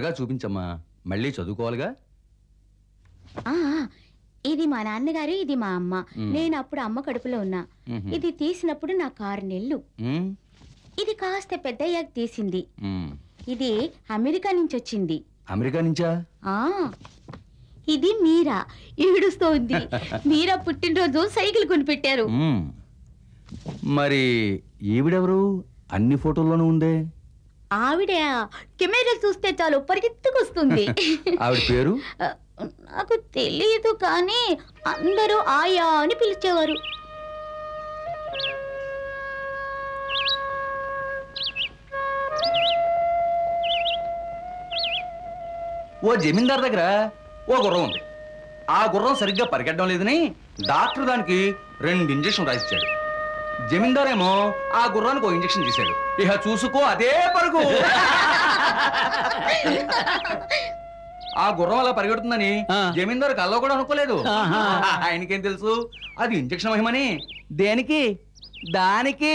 త్వరగా చూపించమ్మా మళ్ళీ చదువుకోవాలిగా ఆ, ఇది మా నాన్నగారు ఇది మా అమ్మ మ్. నేను అప్పుడు అమ్మ కడుపులో ఉన్నా మ్మ్. ఇది తీసినప్పుడు నాకు ఆరు నెలలు మ్మ్. ఇది కాస్త పెద్దయ్యాక తీసింది మ్మ్. ఇది అమెరికా నుంచి వచ్చింది అమెరికా నుంచా ఆ ఇది మీరా ఈడుస్తోంది మీరా పుట్టినరోజు సైకిల్ కొనిపెట్టారు మ్మ్. మరి ఈవిడెవరు అన్ని ఫోటోల్లోనూ ఉందే ఆవిడ కెమెరా చూస్తే చాలు పరిగెత్తుకొస్తుంది ఆవిడ పేరు ఆ, నాకు తెలియదు కానీ అందరూ ఆయా అని పిలిచేవారు ఓ జమీందార్ దగ్గర ఓ గుర్రం ఉంది ఆ గుర్రం సరిగ్గా పరిగెట్టడం లేదని డాక్టర్ దానికి రెండు ఇంజక్షన్ రాసిచ్చాడు జమీందార్ ఏమో ఆ గుర్రానికి ఓ ఇంజక్షన్ చేశాడు ఇక చూసుకో అదే పరుగు ఆ గుర్రం అలా పరిగెడుతుందని ఆ. జమీందార్ కల్లో కూడా అనుకోలేదు ఆహా. ఆయనకేం తెలుసు అది ఇంజక్షన్ మహిమని దేనికి దానికి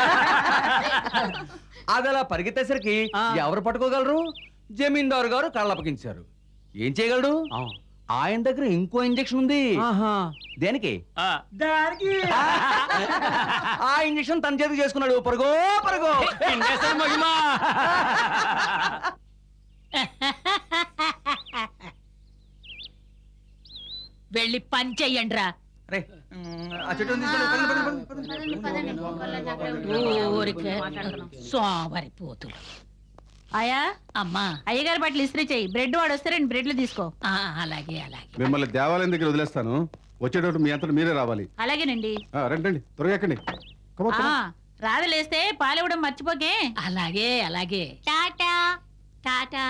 అది అలా పరిగెత్తేసరికి ఆ. ఎవరు పట్టుకోగలరు జమీందారు గారు కళ్ళప్పగించారు ఏం చేయగలడు ఆయన దగ్గర ఇంకో ఇంజక్షన్ ఉంది దేనికి దానికి ఆ ఇంజక్షన్ తన చేతికి చేసుకున్నాడు పరుగో పరుగో మహిమా వెళ్ళి పని చెయ్యండి రా అరే, ఉమ్, ఆ చెట్టు ఉంది, తీసుకోండి, పదండి, పదండి, పదండి. ఊరికే సోమరి పోతులు ఆయా అమ్మా అయ్యగారి బట్టలు ఇస్త్రీ చెయ్యి బ్రెడ్ వాడు వస్తే రెండు బ్రెడ్లు తీసుకో ఆ, అలాగే అలాగే మిమ్మల్ని దేవాలయం దగ్గర వదిలేస్తాను వచ్చేటప్పుడు మీ అంతటా మీరే రావాలి అలాగేనండి ఆ, రండి రండి త్వరగా ఎక్కండి Come on, come ఆ on. రాదలేస్తే పాలివ్వడం మర్చిపోకే అలాగే అలాగే టాటా టాటా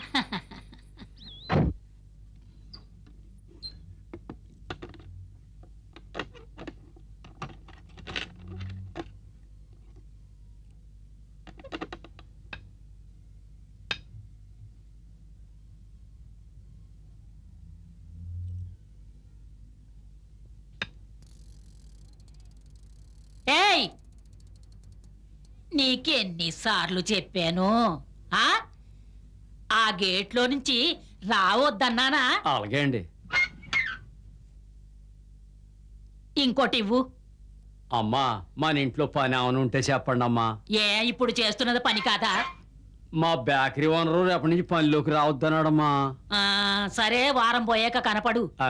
ఏయ్ నీకెన్నిసార్లు చెప్పాను ఆ ఆ గేట్లో నుంచి రావద్దన్నానా అలాగే అండి ఇంకోటి ఇవ్వు అమ్మా మన ఇంట్లో పని ఏమైనా ఉంటే చెప్పండి అమ్మా ఏ ఇప్పుడు చేస్తున్నది పని కాదా మా బేకరీ ఓనరు రేపటి నుంచి పనిలోకి రావద్దన్నాడమ్మా ఆ, సరే వారం పోయాక కనపడు ఆ,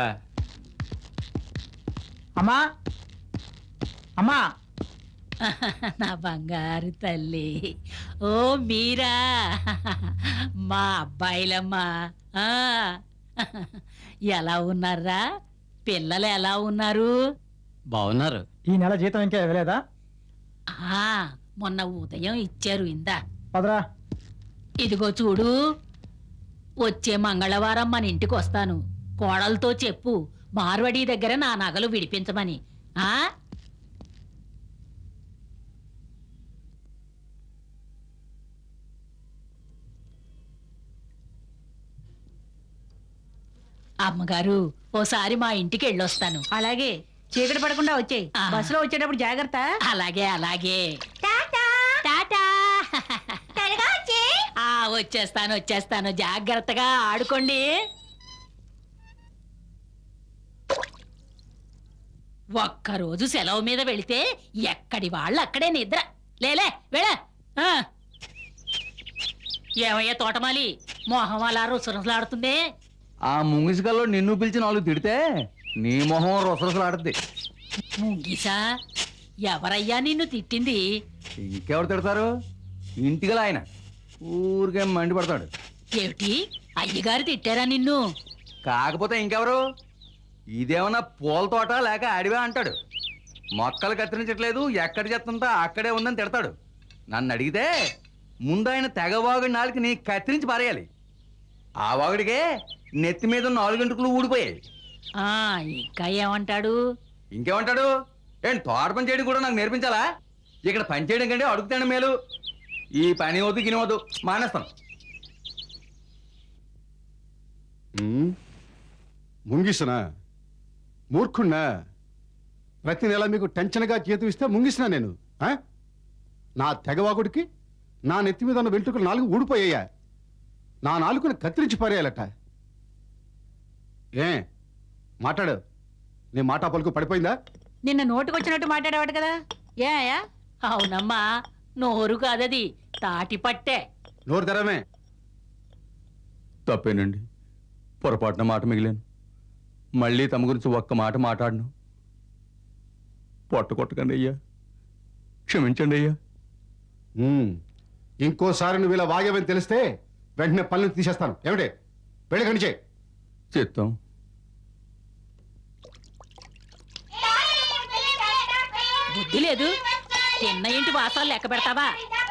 అమ్మా అమ్మా నా బంగారు తల్లి ఓ మీరా మా అబ్బాయిలమ్మా ఆ, ఎలా ఉన్నారా పిల్లలు ఎలా ఉన్నారు బాగున్నారు ఈ నెల జీతం ఇంకా ఇవ్వలేదా ఆ మొన్న ఉదయం ఇచ్చారు ఇందా పదరా ఇదిగో చూడు వచ్చే మంగళవారం మన ఇంటికి వస్తాను కోడలతో చెప్పు మార్వడి దగ్గర నా నగలు విడిపించమని ఆ అమ్మగారు ఓసారి మా ఇంటికి వెళ్ళొస్తాను అలాగే చీకటి పడకుండా వచ్చేయి ఆ. బస్సులో వచ్చేటప్పుడు జాగ్రత్త అలాగే అలాగే టాటా టాటా త్వరగా వచ్చేయ్. ఆ వచ్చేస్తాను వచ్చేస్తాను జాగ్రత్తగా ఆడుకోండి ఒక్కరోజు సెలవు మీద వెళితే ఎక్కడి వాళ్ళు అక్కడే నిద్ర లేలే వెళ్ళ ఆ. ఏమయ్యా తోటమాలి మొహం అలా రుసరుసలాడుతుంది ఆ ముంగిసికల్లో నిన్ను పిలిచి నాలుగు తిడితే నీ మొహం రొసరసలాడుద్ది ముంగిసా ఎవరయ్యా నిన్ను తిట్టింది ఇంకెవరు తిడతారు ఇంటిగల ఆయన ఊరికే మండి పడతాడు ఏమిటి అయ్యగారు తిట్టారా నిన్ను కాకపోతే ఇంకెవరు ఇదేమన్నా పూల తోట లేక అడివే అంటాడు మొక్కలు కత్తిరించట్లేదు ఎక్కడ చెత్తంతా అక్కడే ఉందని తిడతాడు నన్ను అడిగితే ముందు ఆయన తెగవాగుడి నాలుగు నీ కత్తిరించి పారేయాలి ఆ వాగుడికే నెత్తి మీద ఉన్న నాలుగింటికలు ఊడిపోయాయి ఆ ఇంకా ఏమంటాడు ఇంకేమంటాడు ఏంటి తోట పని చేయడం కూడా నాకు నేర్పించాలా ఇక్కడ పని చేయడం కంటే అడుగుతాను మేలు ఈ పని వద్దు గిని వద్దు మానేస్తాను ఉమ్, ముంగిసనా మూర్ఖుణ్ణా ప్రతి నెల మీకు టెన్షన్గా జీతం ఇస్తే ముంగిసినా నేను ఆ? నా తెగవాగుడికి నా నెత్తి మీద ఉన్న వెంట్రుకలు నాలుగు ఊడిపోయాయా నా నాలుకను కత్తిరించి పారేయాలట ఏ మాట్లాడు నీ మాట పలుకు పడిపోయిందా నిన్న నోటుకొచ్చినట్టు మాట్లాడేవాడు కదా ఏ అయ్యా అవునమ్మా నోరు కాదది తాటి పట్టే నోరు తెరమే తప్పేనండి పొరపాటున మాట మిగిలాను మళ్ళీ తమ గురించి ఒక్క మాట మాట్లాడను పొట్ట కొట్టకండి అయ్యా క్షమించండి అయ్యా ఉమ్. ఇంకోసారి నువ్వు ఇలా వాగేవని తెలిస్తే వెంటనే పనులు తీసేస్తాను ఏమిటి వెళ్ళి కనిచే చిత్తం బుద్ధి లేదు తిన్న ఇంటి వాసాలు లెక్క పెడతావా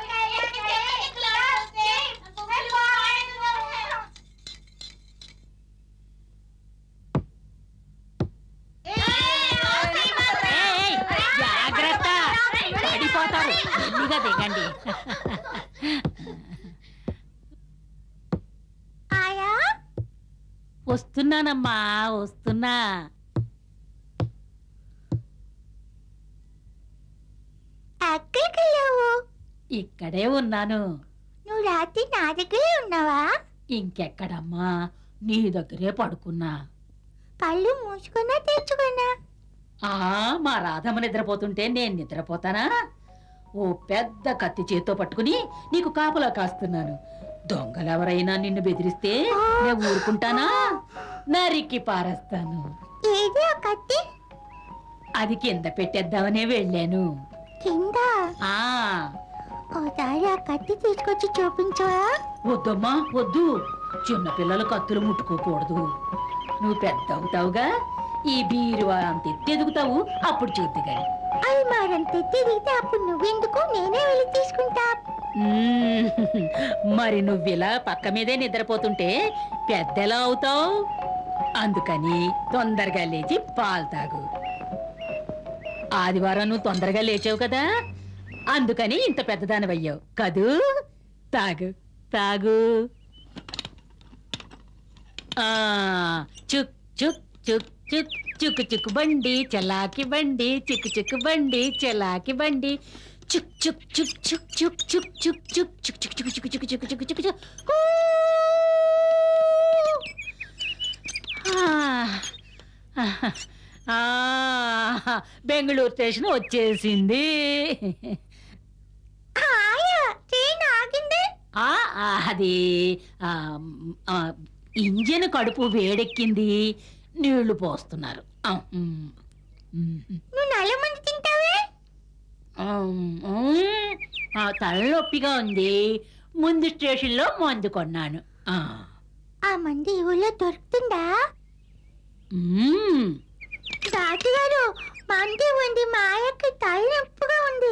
ఏయ్, జాగ్రత్త పడిపోతారు మెల్లిగా దిగండి ఆయా వస్తున్నానమ్మా వస్తున్నా ఎక్కడికి వెళ్ళావు ఇక్కడే ఉన్నాను నువ్వు రాత్రి నా దగ్గరే ఉన్నావా ఇంకెక్కడమ్మా నీ దగ్గరే పడుకున్నా కళ్ళు మూసుకున్నా తెచ్చుకున్నా ఆ మా రాధమ్మ నిద్రపోతుంటే నేను నిద్రపోతానా ఓ పెద్ద కత్తి చేత్తో పట్టుకుని నీకు కాపలా కాస్తున్నాను దొంగలెవరైనా నిన్ను బెదిరిస్తే నేను ఊరుకుంటానా నరికి పారేస్తాను ఏది ఆ కత్తి అది కింద పెట్టేద్దామనే వెళ్ళాను కింద ఆ ఓసారి ఆ కత్తి తీసుకొచ్చి చూపించవా వద్దమ్మా వద్దు చిన్నపిల్లలు కత్తులు ముట్టుకోకూడదు నువ్వు పెద్ద అవుతావుగా ఈ బీరువా అంత ఎత్తు ఎదుగుతావు అప్పుడు చూద్ది గాని అది మరంత తిరిగితే అప్పుడు నువ్వెందుకు నేనే వెళ్ళి తీసుకుంటా మ్మ్. మరి నువ్విలా పక్క మీదే నిద్రపోతుంటే పెద్దలా అవుతావు అందుకని తొందరగా లేచి పాలు తాగు ఆదివారం నువ్వు తొందరగా లేచావు కదా అందుకని ఇంత పెద్దదానివయ్యావు కదూ తాగు తాగు ఆ చుక్ చుక్ చుక్ చుక్ చుక్ చుక్ బండి చలాకి బండి చిక్కు చిక్కు బండి చలాకి బండి చుక్ చుక్ చుక్ చుక్ చుక్ చుక్ చుక్ చుక్ చుక్ చుక్ చుక్ చుక్ చుక్ చుక్ చుక్ చుక్ చుక్ కూ. ఆ, ఆ, బెంగళూరు స్టేషన్ వచ్చేసింది ఆయా ట్రైన్ ఆగింది ఆ, ఆ, అది ఆ, ఆ, ఇంజిన్ కడుపు వేడెక్కింది నీళ్లు పోస్తున్నారు ఆ, ఉమ్, ఉమ్, నువ్వు నల్ల మంది తింటావే ఉమ్, ఉమ్, ఆ, తలనొప్పిగా ఉంది ముందు స్టేషన్లో మందు కొన్నాను ఆ, ఆ మంది ఈ ఊళ్ళో దొరుకుతుందా ఉమ్, తాతగారు మంది ఉంది మా ఆయనకి తలనొప్పిగా ఉంది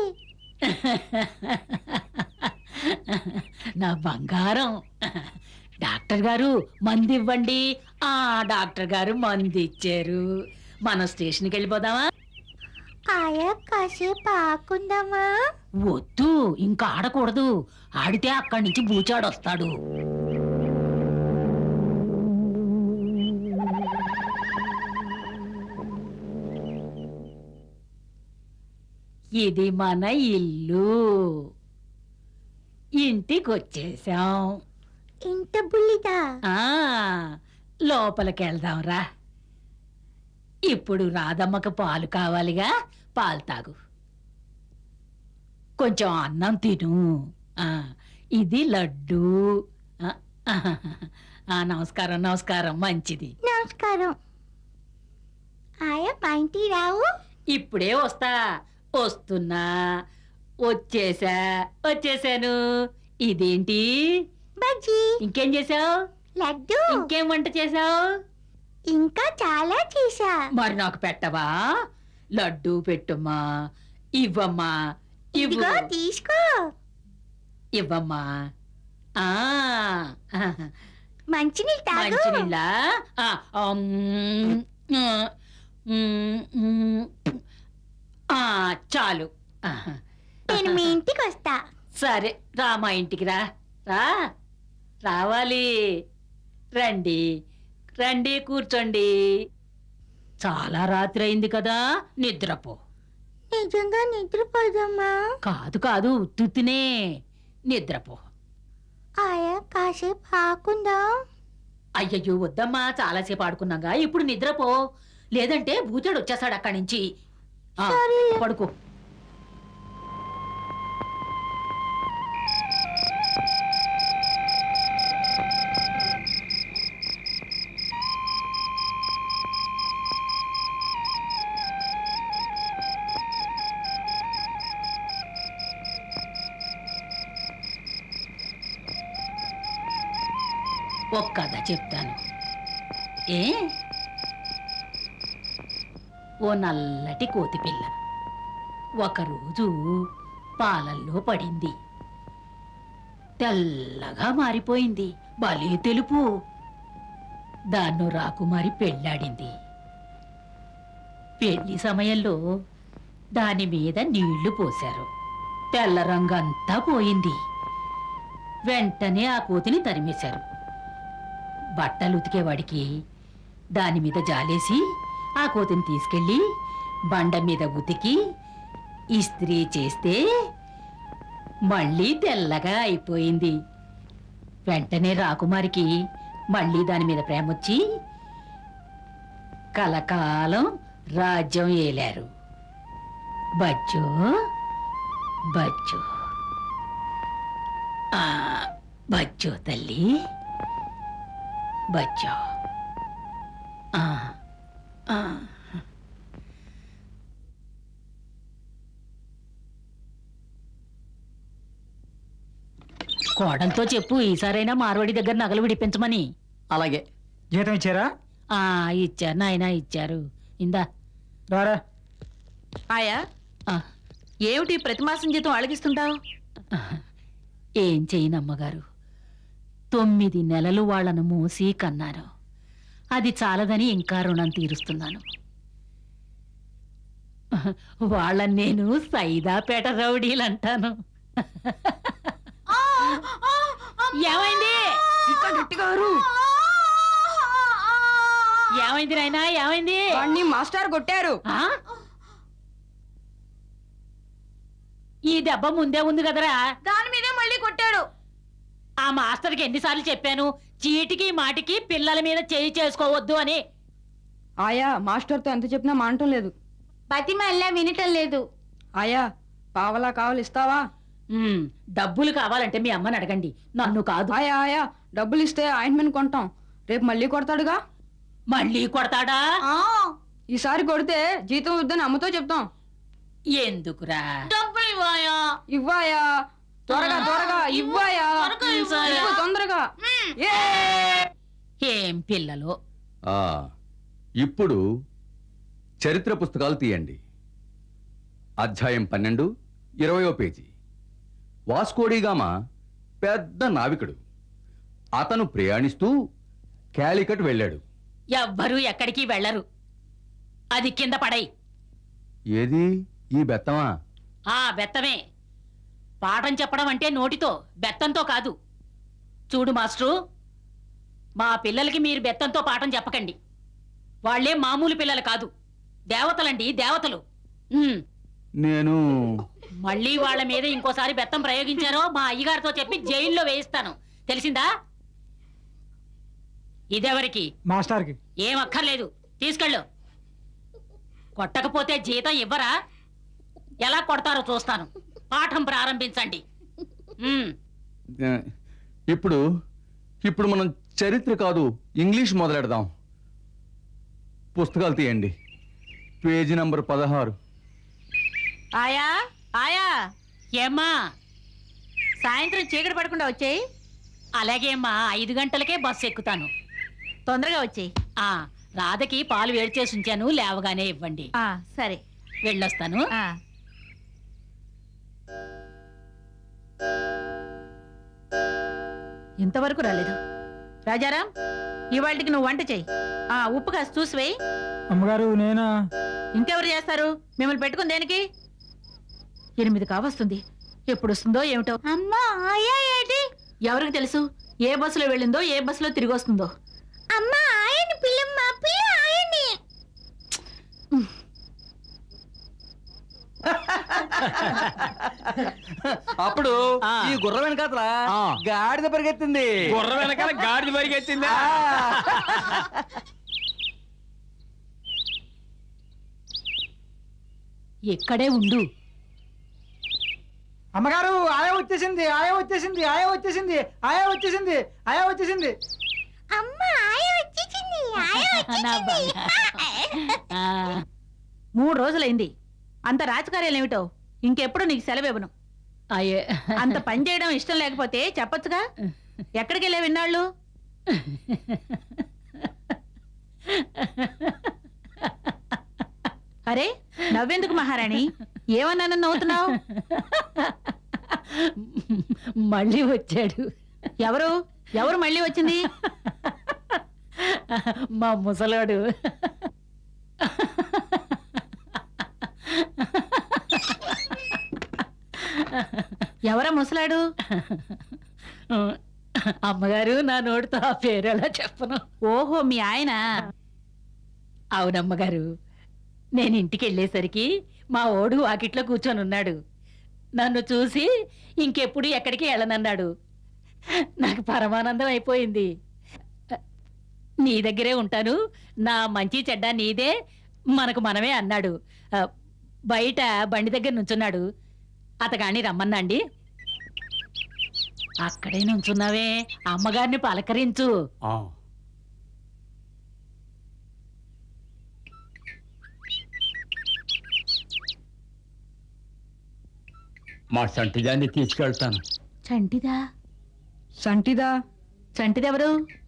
నా బంగారం డాక్టర్ గారు మందు ఇవ్వండి ఆ డాక్టర్ గారు మందు ఇచ్చారు మనం స్టేషన్కి వెళ్ళిపోదామా ఆయా కాసేపు ఆకుందామా వద్దు ఇంకా ఆడకూడదు ఆడితే అక్కడి నుంచి బూచాడొస్తాడు ఇది మన ఇల్లు ఇంటికి వచ్చేసాం ఇంత బుల్లిదా ఆ లోపలికి వెళ్దాం రా ఇప్పుడు రాధమ్మకు పాలు కావాలిగా పాలు తాగు కొంచెం అన్నం తిను ఆ, ఇది లడ్డు ఆ, ఆ, నమస్కారం నమస్కారం మంచిది నమస్కారం ఆయా మా ఇంటికి రావు ఇప్పుడే వస్తా వస్తున్నా వచ్చేసా వచ్చేసాను ఇదేంటి బజ్జీ ఇంకేం చేసావు లడ్డు ఇంకేం వంట చేసావు ఇంకా చాలా చేశా మరి నాకు పెట్టవా లడ్డు పెట్టుమ్మా ఇవ్వమ్మా ఇవ్వు ఇదిగో తీసుకో ఇవ్వమ్మా ఆ మంచినీళ్ళు తాగు మంచినీళ్ళ ఆ, అమ్, ఆ, ఉమ్, ఉమ్, ఆ, చాలు ఆహా. నేను మీ ఇంటికి వస్తా సరే రా మా ఇంటికి రా రా రావాలి రండి రండి కూర్చోండి చాలా రాత్రి అయింది కదా నిద్రపో నిజంగా నిద్రపోదమ్మా కాదు కాదు ఉత్తునే నిద్రపో ఆయా కాసేపు ఆకుందా అయ్యయ్యో వద్దమ్మా చాలాసేపు ఆడుకున్నాగా ఇప్పుడు నిద్రపో లేదంటే భూతుడు వచ్చేస్తాడు అక్కడి నుంచి ఆ, పడుకో ఒక కథ చెప్తాను ఏ ఓ నల్లటి కోతి పిల్ల ఒకరోజు పాలల్లో పడింది తెల్లగా మారిపోయింది భలే తెలుపు దాన్నో రాకుమారి పెళ్ళాడింది పెళ్లి సమయంలో దాని మీద నీళ్లు పోశారు తెల్ల రంగంతా పోయింది వెంటనే ఆ కోతిని తరిమేశారు బట్టలు ఉతికేవాడికి దాని మీద జాలేసి ఆ కోతిని తీసుకెళ్ళి బండ మీద ఉతికి ఇస్త్రీ చేస్తే మళ్ళీ తెల్లగా అయిపోయింది వెంటనే రాకుమారికి మళ్ళీ దాని మీద ప్రేమ వచ్చి కలకాలం రాజ్యం ఏలారు బజ్జో బజ్జో ఆ, బజ్జో తల్లి బచ్చా ఆ, ఆ. కోడంతో చెప్పు ఈసారైనా మార్వాడి దగ్గర నగలు విడిపించమని అలాగే జీతం ఇచ్చారా ఆ ఇచ్చారు నాయనా ఇచ్చారు ఇందా రారా ఆయా ఆ, ఏమిటి ప్రతి మాసం జీతం అడిగిస్తుంటావు ఏం చేయను అమ్మగారు తొమ్మిది నెలలు వాళ్ళను మోసి కన్నాను అది చాలదని ఇంకా రుణం తీరుస్తున్నాను వాళ్ళని నేను సైదాపేట రౌడీలు అంటాను ఏమైంది ఇంకా గట్టిగారు ఏమైంది నాయనా ఏమైంది వాణ్ణి మాస్టర్ కొట్టారు ఆ? ఈ దెబ్బ ముందే ఉంది కదరా దాని మీదే మళ్ళీ కొట్టాడు ఆ మాస్టర్కి ఎన్నిసార్లు చెప్పాను చీటికి మాటికి పిల్లల మీద చేయి చేసుకోవద్దు అని ఆయా మాస్టర్తో ఎంత చెప్పినా మానటం లేదు బతిమల్లా వినటం లేదు ఆయా పావలా కావాలి ఇస్తావా ఉమ్, డబ్బులు కావాలంటే మీ అమ్మని అడగండి నన్ను కాదు ఆయా ఆయా డబ్బులు ఇస్తే ఆయింట్మెంట్ కొంటాం రేపు మళ్ళీ కొడతాడుగా మళ్ళీ కొడతాడా ఆ, ఈసారి కొడితే జీతం వద్దని అమ్మతో చెప్తాం ఎందుకురా డబ్బులు ఇవ్వాయా ఇవ్వాయా త్వరగా త్వరగా ఇవ్వాయా త్వరగా ఇవ్వాయా. ఇవ్వు తొందరగా ఏ ఏం పిల్లలు ఆ, ఇప్పుడు చరిత్ర పుస్తకాలు తీయండి అధ్యాయం పన్నెండు ఇరవయో పేజీ వాస్కోడిగామా పెద్ద నావికుడు అతను ప్రయాణిస్తూ క్యాలికట్ వెళ్ళాడు ఎవ్వరూ ఎక్కడికి వెళ్ళరు అది కింద పడై ఏది ఈ బెత్తమా ఆ బెత్తమే పాఠం చెప్పడం అంటే నోటితో బెత్తంతో కాదు చూడు మాస్టరు మా పిల్లలకి మీరు బెత్తంతో పాఠం చెప్పకండి వాళ్ళే మామూలు పిల్లలు కాదు దేవతలండి దేవతలు ఉమ్, నేను మళ్ళీ వాళ్ళ మీద ఇంకోసారి బెత్తం ప్రయోగించారో మా అయ్యగారితో చెప్పి జైల్లో వేయిస్తాను తెలిసిందా ఇదెవరికి మాస్టర్కి ఏం అక్కర్లేదు తీసుకెళ్ళు కొట్టకపోతే జీతం ఇవ్వరా ఎలా కొడతారో చూస్తాను పాఠం ప్రారంభించండి ఉమ్, ఆ, ఇప్పుడు ఇప్పుడు మనం చరిత్ర కాదు ఇంగ్లీష్ మొదలెడదాం పుస్తకాలు తీయండి పేజీ నంబర్ పదహారు ఆయా ఆయా ఏమ్మా సాయంత్రం చీకటి పడకుండా వచ్చేయి అలాగే అమ్మా ఐదు గంటలకే బస్సు ఎక్కుతాను తొందరగా వచ్చేయి ఆ రాధకి పాలు వేడి చేసి ఉంచాను లేవగానే ఇవ్వండి ఆ సరే వెళ్ళొస్తాను ఆ ఇంతవరకు రాలేదు రాజారాం ఇవాళకి నువ్వు వంట చెయ్యి ఆ ఉప్పు కాస్త చూసి వేయి అమ్మగారు నేనా ఇంకెవరు చేస్తారు మిమ్మల్ని పెట్టుకుని దేనికి ఎనిమిది కావస్తుంది ఎప్పుడు వస్తుందో ఏమిటో అమ్మా ఆయా ఏటి ఎవరికి తెలుసు ఏ బస్సులో వెళ్ళిందో ఏ బస్సులో తిరిగి వస్తుందో అమ్మా ఆయని పిల్లమ్మ పిల్ల ఆయని అప్పుడు ఆ. ఈ గుర్ర వెనకాతల ఆ. గాడిద పరిగెత్తింది గుర్ర వెనకాల గాడిద పరిగెత్తిందా ఇక్కడే ఉండు అమ్మగారు ఆయా వచ్చేసింది ఆయా వచ్చేసింది ఆయా వచ్చేసింది ఆయా వచ్చేసింది ఆయా వచ్చేసింది నా బంగారం. ఆ, మూడు రోజులైంది అంత రాజకార్యాలు ఏమిటో ఇంకెప్పుడు నీకు సెలవు ఇవ్వను అయ్యే అంత పని చేయడం ఇష్టం లేకపోతే చెప్పొచ్చుగా ఎక్కడికి వెళ్ళే విన్నాళ్ళు అరే నవ్వెందుకు మహారాణి ఏమన్నానని నవ్వుతున్నావు మళ్ళీ వచ్చాడు ఎవరు ఎవరు మళ్ళీ వచ్చింది మా ముసలాడు ఎవరా ముసలాడు అమ్మగారు నా నోటితో ఆ పేరు ఎలా చెప్పను ఓహో మీ ఆయన అవునమ్మగారు నేను ఇంటికి వెళ్ళేసరికి మా ఓడు వాకిట్లో కూర్చొని ఉన్నాడు నన్ను చూసి ఇంకెప్పుడు ఎక్కడికి వెళ్ళనన్నాడు నాకు పరమానందం అయిపోయింది నీ దగ్గరే ఉంటాను నా మంచి చెడ్డ నీదే మనకు మనమే అన్నాడు ఆ, బయట బండి దగ్గర నుంచున్నాడు అతగాని రమ్మన్నాండి అక్కడే నుంచున్నావే అమ్మగారిని పలకరించు మా సంటిదాన్ని తీసుకెళ్తాను చంటిదా సంటిదా చంటిదెవరు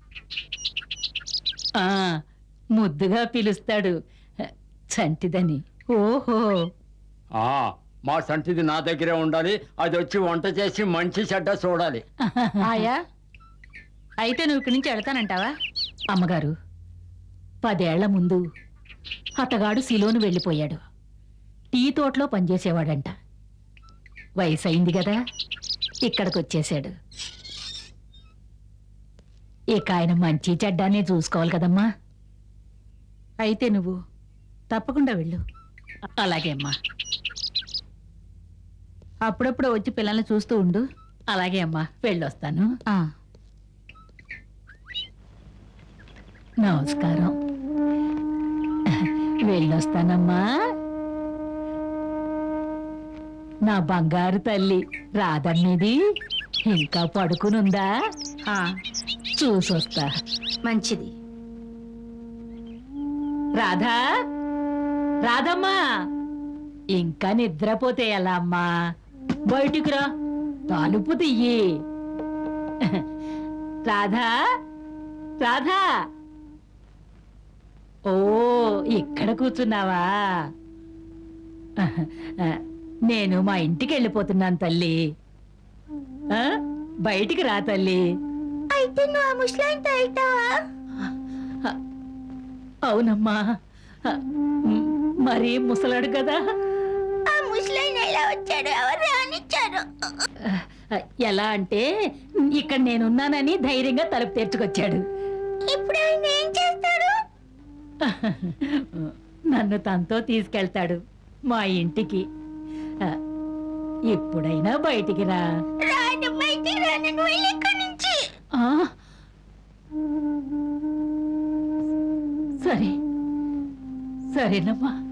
ఆ ముద్దుగా పిలుస్తాడు చంటిదని ఓహో ఆ మా సంటిది నా దగ్గరే ఉండాలి అది వచ్చి వంట చేసి మంచి చెడ్డ చూడాలి ఆయా అయితే నువ్వు ఇక్కడి నుంచి వెళ్తానంటావా అమ్మగారు పదేళ్ల ముందు అతగాడు సిలోను వెళ్ళిపోయాడు టీ తోటలో పనిచేసేవాడంట వయసు అయింది కదా ఇక్కడికి వచ్చేసాడు ఇక ఆయన మంచి చెడ్డానే చూసుకోవాలి కదమ్మా అయితే నువ్వు తప్పకుండా వెళ్ళు అలాగే అమ్మా అప్పుడప్పుడు వచ్చి పిల్లల్ని చూస్తూ ఉండు అలాగే అమ్మా వెళ్ళొస్తాను ఆ నమస్కారం వెళ్ళొస్తానమ్మా నా బంగారు తల్లి రాదన్నది ఇంకా పడుకునుందా ఆ, చూసొస్తా మంచిది రాధా రాధమ్మా ఇంకా నిద్రపోతే ఎలా అమ్మా బయటికి రా తలుపు తీయి రాధా రాధా ఓ ఇక్కడ కూర్చున్నావా నేను మా ఇంటికి వెళ్ళిపోతున్నాను తల్లి ఆ? బయటికి రా తల్లి అయితే నువ్వు ఆ ముసలాయితో వెళ్తావా అవునమ్మా మ్, మరి ముసలాడు కదా ఆ ముసలాయిని ఎలా వచ్చాడు ఎవరు రానిచ్చారు ఎలా అంటే ఇక్కడ నేనున్నానని ధైర్యంగా తలుపు తెరుచుకొచ్చాడు ఇప్పుడు ఆయన ఏం చేస్తాడు నన్ను తనతో తీసుకెళ్తాడు మా ఇంటికి ఆ, ఇప్పుడైనా బయటికి రా రాడు బయటికి రాను నువ్వు వెళ్ళి ఇక్కడి నుంచి ఆ? సరే సరేనమ్మా